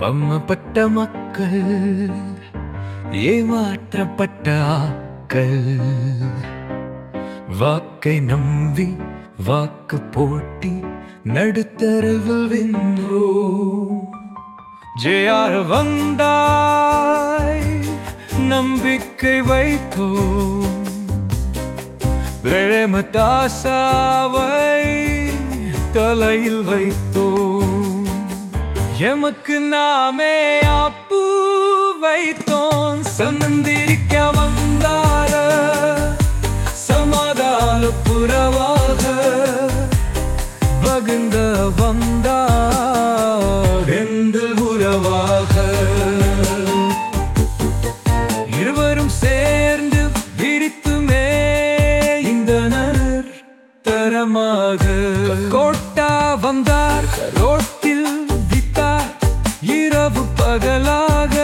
பம்மப்பட்ட மக்கள் ஏமாற்றப்பட்ட ஆக்கள் வாக்கை நம்பி வாக்கு போட்டி நடுத்தரவில் வென்றோ ஜெயார் வந்தாய் நம்பிக்கை வைத்தோம் பிரேமதாசாவை தலையில் வைத்தோம் எமக்கு நாமே அப்பு வைத்தோம் சமந்திரிக்க வந்தார சமாதான புறவாக பகுந்த வந்தார் எங்கள் உறவாக இருவரும் சேர்ந்து விரித்துமே இந்த நர் தரமாக கோட்டா வந்தார் ரோட்டில் வித்தார் இரவு பகலாக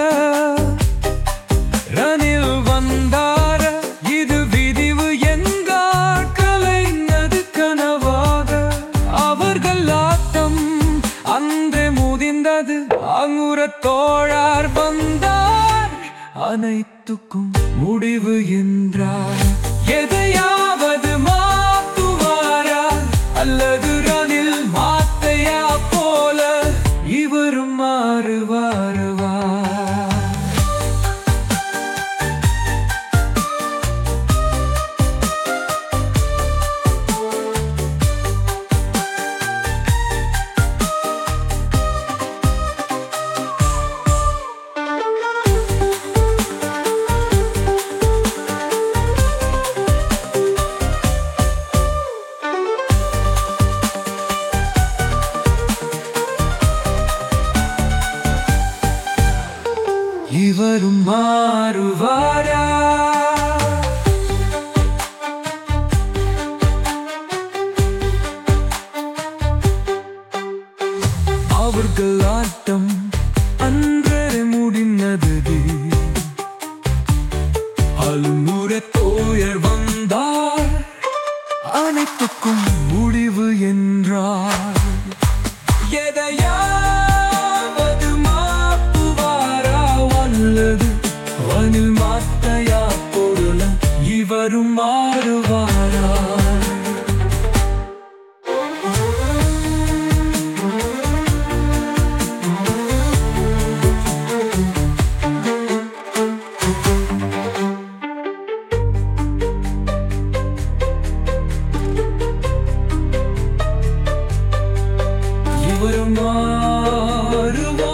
ரனில் வந்தார இது விதிவு எங்கார் கலைஞது கனவாக அவர்கள் ஆட்டம் அன்றே முதிர்ந்தது அங்குர தோழார் வந்தார் அனைத்துக்கும் முடிவு என்றார் எதையாவது மாத்துவாரா அல்லது ரனில் மாத்தையா போல இவரும் மாறுவாருவா இவரும் மாறுவாரா அவர்கள் ஆட்டம் அன்றே முடிந்தது அல்முறை தோயர் வந்தார் அனைத்துக்கும் முடிவு என்றார் எதையாவது மாப்புவாரா வல்லது வனில் மாத்தையா பொருள இவரும் மாறுவாரா இவரும் மாறுவாரா